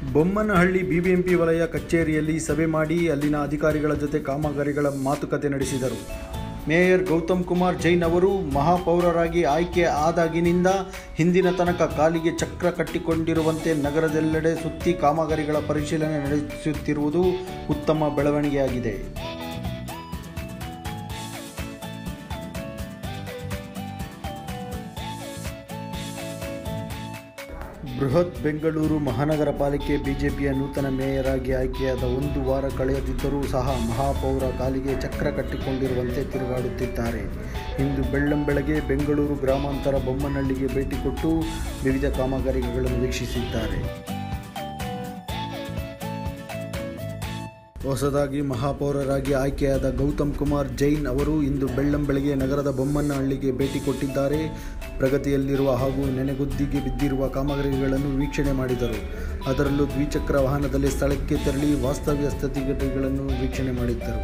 Bommanahalli BBMP ವಲಯ ಕಚೇರಿಯಲ್ಲಿ ಸಭೆ ಮಾಡಿ ಅಲ್ಲಿನ ಅಧಿಕಾರಿಗಳ ಜೊತೆ ಕಾಮಗಾರಿಗಳ ಮಾತುಕತೆ ನಡೆಸಿದರು ಮೇಯರ್ ಗೌತಮ್ ಕುಮಾರ್ ಜೈನ್ ಅವರು ಮಹಾಪೌರರಾಗಿ ಆಯ್ಕೆ ಆದಾಗಿನಿಂದ ಹಿಂದಿನ ತನಕ ಕಾಲಿಗೆ ಚಕ್ರ ಕಟ್ಟಿಕೊಂಡಿರುವಂತೆ ನಗರದೆಲ್ಲೆಡೆ ಸುತ್ತಿ ಕಾಮಗಾರಿಗಳ ಪರಿಶೀಲನೆ ನಡೆಸುತ್ತಿರುವುದು ಉತ್ತಮ ಬೆಳವಣಿಗೆಯಾಗಿದೆ ಬೃಹತ್ ಬೆಂಗಳೂರು ಮಹಾನಗರ ಪಾಲಿಕೆ ಬಿಜೆಪಿಯ ನೂತನ ಮೇಯರ್ ಆಗಿ ಆಯ್ಕೆಯಾದ ಒಂದು ವಾರ ಕಳೆಯದಿದ್ದರೂ ಸಹ ಮಹಾಪೌರ ಕಾಲಿಗೆ ಚಕ್ರ ಕಟ್ಟಿಕೊಂಡಿರುವಂತೆ ತಿರುಗಾಡುತ್ತಿದ್ದಾರೆ ಇಂದು ಬೆಳ್ಳಂಬೆಳಗ್ಗೆ ಬೆಂಗಳೂರು ಗ್ರಾಮಾಂತರ ಬೊಮ್ಮನಹಳ್ಳಿಗೆ ಭೇಟಿ ಕೊಟ್ಟು ವಿವಿಧ ಕಾಮಗಾರಿಗಳನ್ನು ವೀಕ್ಷಿಸಿದ್ದಾರೆ ಹೊಸದಾಗಿ ಮಹಾಪೌರರಾಗಿ ಆಯ್ಕೆಯಾದ ಗೌತಮ್ ಕುಮಾರ್ ಜೈನ್ ಅವರು ಇಂದು ಬೆಳ್ಳಂಬೆಳಗ್ಗೆ ನಗರದ ಬೊಮ್ಮನಹಳ್ಳಿಗೆ ಭೇಟಿ ಕೊಟ್ಟಿದ್ದಾರೆ ಪ್ರಗತಿಯಲ್ಲಿರುವ ಹಾಗೂ ನೆನೆಗುದ್ದಿಗೆ ಬಿದ್ದಿರುವ ಕಾಮಗಾರಿಗಳನ್ನು ವೀಕ್ಷಣೆ ಮಾಡಿದರು ಅದರಲ್ಲೂ ದ್ವಿಚಕ್ರ ವಾಹನದಲ್ಲಿ ಸ್ಥಳಕ್ಕೆ ತೆರಳಿ ವಾಸ್ತವ್ಯ ಸ್ಥಿತಿಗತಿಗಳನ್ನು ವೀಕ್ಷಣೆ ಮಾಡಿದ್ದರು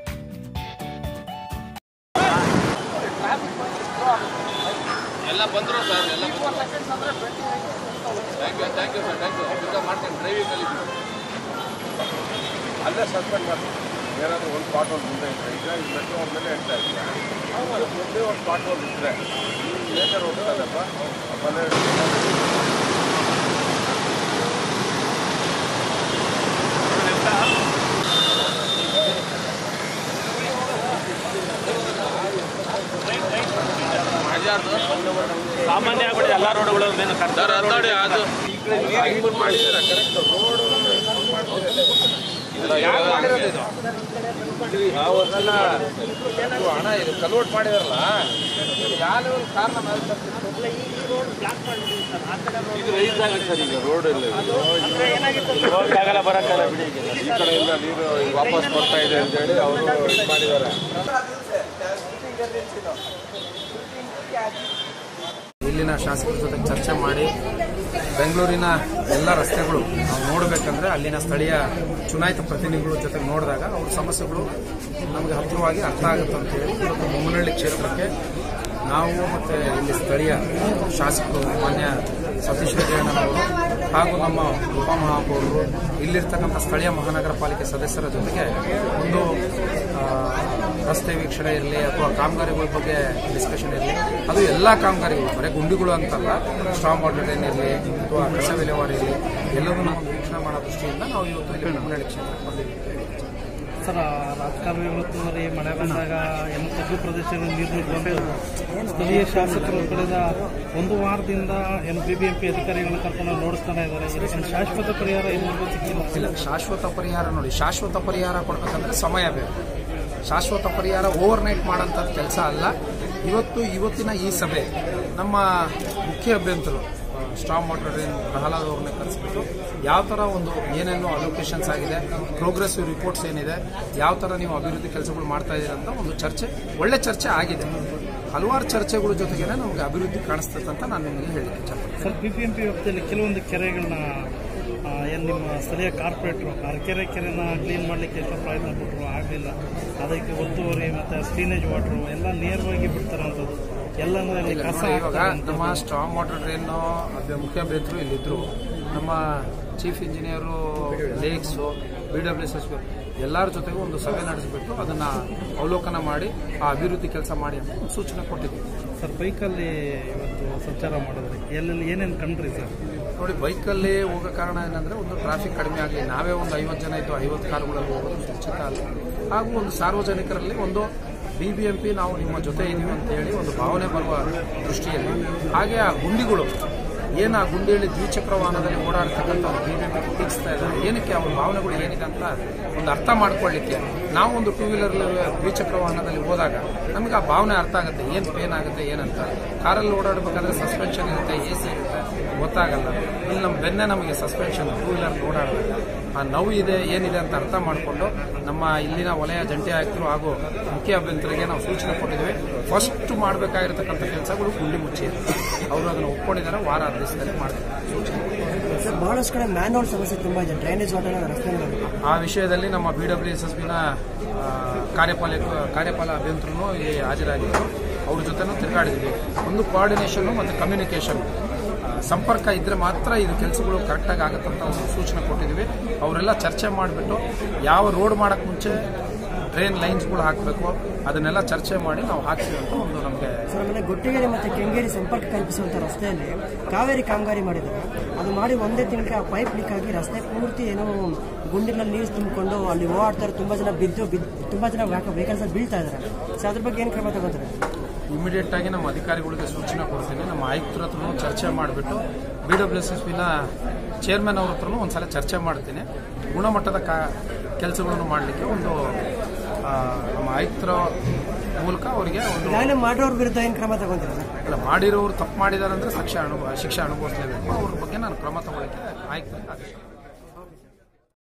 ಎಲ್ಲ ಬಂದರು ಸರ್ ಎಲ್ಲ thank you thank you sir thank you pickup ಮಾಡ್ತೀನಿ ಡ್ರೈವಿಂಗ್ ಕಲಿತೀನಿ ಅಲ್ಲೇ ಸಸ್ಪೆಂಡ್ ಮಾಡಿ ಏನಾದರೂ ಒಂದು ಸ್ಪಾಟ್ ಹೋಲ್ ಮುಂದೆ ಇದ್ದರೆ ಈಗ ಈ ಮೆಟ್ರೋ ಮೇಲೆ ಹೇಳ್ತಾ ಇದ್ದೀರಾ ಮುಂದೆ ಒಂದು ಸ್ಪಾಟ್ ಹೋಲ್ ಇದ್ದರೆ ನೇಚರ್ ಹೋಗ್ತದಪ್ಪ ಆಮೇಲೆ ಸಾಮಾನ್ಯ ಆಗ್ಬಿಟ್ಟು ಎಲ್ಲ ರೋಡ್ಗಳು ಮೇನ್ ಸರ್ ಅದು ನೋಡಿ ಅದು ಇಂಪ್ರೂವ್ ಮಾಡಿದ್ದೀರಾ ಕರೆಕ್ಟ್ ರೋಡು ಅವರೆಲ್ಲ ಇದು ಹಣ ಇದು ಕನ್ವರ್ಟ್ ಮಾಡಿದಾರಲ್ಲ ಯಾವ ಲೆವೆಲ್ ಕಾರಣ ಇದು ರೈಸ್ ಆಗುತ್ತೆ ಸರ್ ಈಗ ರೋಡ್ ಇಲ್ಲ ಹೋಗಕ್ಕಾಗಲ್ಲ ಬರೋಕ್ಕಾಗಲ್ಲ ಬಿಡಿ ಈಗ ಈ ಕಡೆಯಿಂದ ನೀರು ಈಗ ವಾಪಸ್ ಬರ್ತಾ ಇದೆ ಅಂತೇಳಿ ಅವರು ಇದು ಮಾಡಿದ್ದಾರೆ ಇಲ್ಲಿನ ಶಾಸಕರ ಜೊತೆ ಚರ್ಚೆ ಮಾಡಿ ಬೆಂಗಳೂರಿನ ಎಲ್ಲ ರಸ್ತೆಗಳು ನಾವು ನೋಡಬೇಕಂದ್ರೆ ಅಲ್ಲಿನ ಸ್ಥಳೀಯ ಚುನಾಯಿತ ಪ್ರತಿನಿಧಿಗಳ ಜೊತೆ ನೋಡಿದಾಗ ಅವ್ರ ಸಮಸ್ಯೆಗಳು ನಮಗೆ ಹತ್ತಿರವಾಗಿ ಅರ್ಥ ಆಗುತ್ತೆ ಅಂತೇಳಿ ಇವತ್ತು ಬೊಮ್ಮನಹಳ್ಳಿ ಕ್ಷೇತ್ರಕ್ಕೆ ನಾವು ಮತ್ತು ಇಲ್ಲಿ ಸ್ಥಳೀಯ ಶಾಸಕರು ಮಾನ್ಯ ಸತೀಶ್ ರೆಡ್ಡಿಯಣ್ಣನವರು ಹಾಗೂ ನಮ್ಮ ಉಪಮಹಾಪೌರರು ಇಲ್ಲಿರ್ತಕ್ಕಂಥ ಸ್ಥಳೀಯ ಮಹಾನಗರ ಪಾಲಿಕೆ ಸದಸ್ಯರ ಜೊತೆಗೆ ಒಂದು ಆ, ರಸ್ತೆ ವೀಕ್ಷಣೆ ಇರಲಿ ಅಥವಾ ಕಾಮಗಾರಿಗಳ ಬಗ್ಗೆ ಡಿಸ್ಕಷನ್ ಇರಲಿ ಅದು ಎಲ್ಲ ಕಾಮಗಾರಿಗಳು ಬರೀ ಗುಂಡಿಗಳು ಅಂತಲ್ಲ ಸ್ಟ್ರಾಂಗ್ ವಾಟರ್ ಡ್ರೈನ್ ಇರಲಿ ಅಥವಾ ಕಸ ವಿಲೇವಾರಿ ಇರಲಿ ಎಲ್ಲವನ್ನೂ ನಾವು ವೀಕ್ಷಣೆ ಮಾಡೋ ದೃಷ್ಟಿಯಿಂದ ನಾವು ಇವತ್ತು ಇಲ್ಲಿ ಬೊಮ್ಮನಹಳ್ಳಿ ಕ್ಷೇತ್ರಕ್ಕೆ ಬಂದಿದ್ದೀವಿ ಸರ್ ರಾಜಕಾರಣಿ ಇವತ್ತುವರೆ ಮಳೆ ಬಂದಾಗ ಎಲ್ಲ ತಗ್ಗು ಪ್ರದೇಶದಲ್ಲಿ ನೀರು ಬಂದು ಸ್ಥಳೀಯ ಶಾಸಕರು ಕಳೆದ ಒಂದು ವಾರದಿಂದ ಏನು ಬಿ ಬಿ ಎಂ ಪಿ ಅಧಿಕಾರಿಗಳನ್ನ ಕರ್ಕೊಂಡು ನೋಡಿಸ್ತಾನೆ ಇದ್ದಾರೆ ಇದಕ್ಕೊಂದು ಶಾಶ್ವತ ಪರಿಹಾರ ಇಲ್ಲಿವರೆಗೂ ಸಿಕ್ಕಿಲ್ಲ ಇಲ್ಲ ಶಾಶ್ವತ ಪರಿಹಾರ ನೋಡಿ ಶಾಶ್ವತ ಪರಿಹಾರ ಕೊಡ್ಬೇಕಂದ್ರೆ ಸಮಯ ಬೇಕು ಶಾಶ್ವತ ಪರಿಹಾರ ಓವರ್ ನೈಟ್ ಮಾಡೋಂಥದ್ದು ಕೆಲಸ ಅಲ್ಲ ಇವತ್ತು ಇವತ್ತಿನ ಈ ಸಭೆ ನಮ್ಮ ಮುಖ್ಯ ಅಭ್ಯಂತರು ಸ್ಟ್ರಾಂಗ್ ವಾಟರ್ ಡ್ರೈನ್ ಪ್ರಹ್ಲಾದ್ ಅವ್ರನ್ನ ಕರೆಸ್ಬಿಟ್ಟು ಯಾವ ಥರ ಒಂದು ಏನೇನು ಅಲೋಕೇಶನ್ಸ್ ಆಗಿದೆ ಪ್ರೋಗ್ರೆಸಿವ್ ರಿಪೋರ್ಟ್ಸ್ ಏನಿದೆ ಯಾವ ಥರ ನೀವು ಅಭಿವೃದ್ಧಿ ಕೆಲಸಗಳು ಮಾಡ್ತಾ ಇದ್ದೀರಾ ಅಂತ ಒಂದು ಚರ್ಚೆ ಒಳ್ಳೆ ಚರ್ಚೆ ಆಗಿದೆ ಹಲವಾರು ಚರ್ಚೆಗಳ ಜೊತೆಗೇನೆ ನಮಗೆ ಅಭಿವೃದ್ಧಿ ಕಾಣಿಸ್ತದೆ ಅಂತ ನಾನು ನಿಮಗೆ ಹೇಳಲಿಕ್ಕೆ ಇಷ್ಟಪಡ್ತೀನಿ sir B B M P ವ್ಯಾಪ್ತಿಯಲ್ಲಿ ಕೆಲವೊಂದು ಕೆರೆಗಳನ್ನ ಏನು ನಿಮ್ಮ ಸ್ಥಳೀಯ ಕಾರ್ಪೊರೇಟ್ರು ಅರಕೆರೆ ಕೆರೆನ ಕ್ಲೀನ್ ಮಾಡಲಿಕ್ಕೆ ಎಷ್ಟೋ ಪ್ರಯತ್ನ ಪಟ್ಟರು ಆಗಲಿಲ್ಲ ಅದಕ್ಕೆ ಒತ್ತುವರಿ ಮತ್ತು ಸ್ಟೀನೇಜ್ ವಾಟ್ರು ಎಲ್ಲ ನೇರವಾಗಿ ಬಿಡ್ತಾರಂಥದ್ದು ಎಲ್ಲನೂ ಅಲ್ಲಿ ಕಸ ಇವಾಗ ಹಾಕ್ತಾರೆ ಅಂತ. ನಮ್ಮ ಸ್ಟ್ರಾಂಗ್ ವಾಟರ್ ಡ್ರೈನ್ ಮುಖ್ಯ ಅಭ್ಯರ್ಥಿಗಳು ಇಲ್ಲಿದ್ರು ನಮ್ಮ chief engineer lakes B W S S ಎಲ್ಲರ ಜೊತೆಗೂ ಒಂದು ಸಭೆ ನಡೆಸಿಬಿಟ್ಟು ಅದನ್ನ ಅವಲೋಕನ ಮಾಡಿ ಆ ಅಭಿವೃದ್ಧಿ ಕೆಲಸ ಮಾಡಿ ಅಂತ ಒಂದು ಸೂಚನೆ ಕೊಟ್ಟಿದ್ದೀವಿ ಸರ್ ಬೈಕಲ್ಲಿ ಇವತ್ತು ಸಂಚಾರ ಮಾಡಿದ್ರಿ ಎಲ್ಲೆಲ್ಲಿ ಏನೇನು ಕಂಡ್ರಿ ಸರ್ ನೋಡಿ ಬೈಕಲ್ಲಿ ಹೋಗೋ ಕಾರಣ ಏನಂದ್ರೆ ಒಂದು ಟ್ರಾಫಿಕ್ ಕಡಿಮೆ ಆಗಲಿ ನಾವೇ ಒಂದು ಐವತ್ತು ಜನ ಇದ್ದು ಐವತ್ತು ಕಾರುಗಳಲ್ಲಿ ಹೋಗೋದು ನಿಶ್ಚಿತ ಅಲ್ಲ ಹಾಗೂ ಒಂದು ಸಾರ್ವಜನಿಕರಲ್ಲಿ ಒಂದು ಬಿ ಬಿ ಎಂ ಪಿ ನಾವು ನಿಮ್ಮ ಜೊತೆ ಇದೀವಿ ಅಂತ ಹೇಳಿ ಒಂದು ಭಾವನೆ ಬರುವ ದೃಷ್ಟಿಯಲ್ಲಿ ಹಾಗೆ ಆ ಗುಂಡಿಗಳು ಏನು ಆ ಗುಂಡಿಯಲ್ಲಿ ದ್ವಿಚಕ್ರ ವಾಹನದಲ್ಲಿ ಓಡಾಡ್ತಕ್ಕಂಥ ಬಿ ಬಿ ಎಂ ಪಿ ಟೀಕ್ಸ್ತಾ ಇದ್ದಾರೆ ಏನಕ್ಕೆ ಅವ್ರ ಭಾವನೆಗಳು ಏನಿದೆ ಅಂತ ಒಂದು ಅರ್ಥ ಮಾಡ್ಕೊಳ್ಳಿಕ್ಕೆ ನಾವು ಒಂದು ಟೂ ವೀಲರ್ ದ್ವಿಚಕ್ರ ವಾಹನದಲ್ಲಿ ಹೋದಾಗ ನಮಗೆ ಆ ಭಾವನೆ ಅರ್ಥ ಆಗುತ್ತೆ ಏನು ಪೇನ್ ಆಗುತ್ತೆ ಏನಂತ ಕಾರಲ್ಲಿ ಓಡಾಡಬೇಕಾದ್ರೆ ಸಸ್ಪೆನ್ಷನ್ ಇರುತ್ತೆ ಎ ಸಿ ಇರುತ್ತೆ ಗೊತ್ತಾಗಲ್ಲ ಇಲ್ಲಿ ನಮ್ಮ ಬೆನ್ನೆ ನಮಗೆ ಸಸ್ಪೆನ್ಷನ್ ಟೂ ವೀಲರ್ ಓಡಾಡುವಾಗ ಆ ನೋವು ಇದೆ ಏನಿದೆ ಅಂತ ಅರ್ಥ ಮಾಡಿಕೊಂಡು ನಮ್ಮ ಇಲ್ಲಿನ ವಲಯ ಜಂಟಿ ಆಯುಕ್ತರು ಹಾಗೂ ಮುಖ್ಯ ಅಭ್ಯಂತರಿಗೆ ನಾವು ಸೂಚನೆ ಕೊಟ್ಟಿದ್ದೀವಿ ಫಸ್ಟ್ ಮಾಡಬೇಕಾಗಿರತಕ್ಕಂಥ ಕೆಲಸಗಳು ಗುಂಡಿ ಮುಚ್ಚಿ ಅವರು ಅದನ್ನು ಒಪ್ಕೊಂಡಿದ್ದಾರೆ ವಾರ ಹತ್ತು ದಿವಸದಲ್ಲಿ ಮಾಡ್ತಾರೆ ಸೂಚನೆ ಸರ್ ಬಹಳಷ್ಟು ಕಡೆ ಮ್ಯಾನ್ಹೋಲ್ ಸಮಸ್ಯೆ ತುಂಬಾ ಇದೆ ಡ್ರೈನೇಜ್ ವಾಟರ್ ರಸ್ತೆಗಳಲ್ಲಿ ಆ ವಿಷಯದಲ್ಲಿ ನಮ್ಮ ಬಿ ಡಬ್ಲ್ಯೂ ಎಸ್ ಎಸ್ ಬಿನ ಕಾರ್ಯಪಾಲಕ ಕಾರ್ಯಪಾಲ ಅಭಿಯಂತರನು ಇಲ್ಲಿ ಹಾಜರಾಗಿದ್ದರು ಅವ್ರ ಜೊತೆನೂ ತಿರುಗಾಡಿದ್ವಿ ಒಂದು ಕೋಆರ್ಡಿನೇಷನ್ ಮತ್ತು ಕಮ್ಯುನಿಕೇಷನ್ ಸಂಪರ್ಕ ಇದ್ರೆ ಮಾತ್ರ ಇದು ಕೆಲಸಗಳು ಕರೆಕ್ಟಾಗಿ ಆಗುತ್ತಂತ ಒಂದು ಸೂಚನೆ ಕೊಟ್ಟಿದ್ದೀವಿ ಅವರೆಲ್ಲ ಚರ್ಚೆ ಮಾಡಿಬಿಟ್ಟು ಯಾವ ರೋಡ್ ಮಾಡೋಕ್ಕೆ ಮುಂಚೆ ಟ್ರೈನ್ ಲೈನ್ಸ್ಗಳು ಹಾಕಬೇಕು ಅದನ್ನೆಲ್ಲ ಚರ್ಚೆ ಮಾಡಿ ನಾವು ಹಾಕ್ತೀವಿ ಅಂತ ಒಂದು ನಮಗೆ ಸರ್ ಆಮೇಲೆ ಗೊಟ್ಟಿಗೆರೆ ಮತ್ತು ಕೆಂಗೇರಿ ಸಂಪರ್ಕ ಕಲ್ಪಿಸುವಂಥ ರಸ್ತೆಯಲ್ಲಿ ಕಾವೇರಿ ಕಾಮಗಾರಿ ಮಾಡಿದ್ದಾರೆ ಅದು ಮಾಡಿ ಒಂದೇ ತಿಂಗಳಿಗೆ ಆ ಪೈಪ್ ಲೀಕ್ ಆಗಿ ರಸ್ತೆ ಪೂರ್ತಿ ಏನೋ ಗುಂಡಿನಲ್ಲಿ ನೀರು ತುಂಬಿಕೊಂಡು ಅಲ್ಲಿ ಓಡಾಡ್ತಾರೆ ತುಂಬ ಜನ ಬಿದ್ದು ಬಿದ್ದು ತುಂಬ ಜನ ವೆಹಿಕಲ್ಸ್ ಬೀಳ್ತಾ ಇದ್ದಾರೆ ಸೊ ಅದ್ರ ಬಗ್ಗೆ ಏನು ಕ್ರಮ ತಗೋತಾರೆ ಇಮಿಡಿಯೇಟ್ ಆಗಿ ನಮ್ಮ ಅಧಿಕಾರಿಗಳಿಗೆ ಸೂಚನೆ ಕೊಡ್ತೀನಿ ನಮ್ಮ ಆಯುಕ್ತರ ಹತ್ರನೂ ಚರ್ಚೆ ಮಾಡಿಬಿಟ್ಟು ಬಿ ಡಬ್ಲ್ಯೂ ಎಸ್ ಎಸ್ ಪಿನ ಚೇರ್ಮನ್ ಅವ್ರ ಹತ್ರನೂ ಒಂದ್ಸಲ ಚರ್ಚೆ ಮಾಡ್ತೀನಿ ಗುಣಮಟ್ಟದ ಕಾ ಕೆಲಸಗಳನ್ನು ಮಾಡಲಿಕ್ಕೆ ಒಂದು ಆ, ನಮ್ಮ ಆಯುಕ್ತರ ಮೂಲಕ ಅವರಿಗೆ ಒಂದು ಈಗಾಗಲೇ ಮಾಡಿರೋರ ವಿರುದ್ಧ ಏನು ಕ್ರಮ ತಗೊಂತೀರಾ ಸರ್ ಅಲ್ಲ ಮಾಡಿರೋರು ತಪ್ಪು ಮಾಡಿದ್ದಾರೆ ಅಂದರೆ ಶಿಕ್ಷೆ ಅನುಭವ ಶಿಕ್ಷೆ ಅನುಭವಿಸಲೇಬೇಕು ಅವ್ರ ಬಗ್ಗೆ ನಾನು ಕ್ರಮ ತಗೊಳ್ಳೋಕ್ಕೆ ಆಯುಕ್ತರಿಗೆ ಆದೇಶ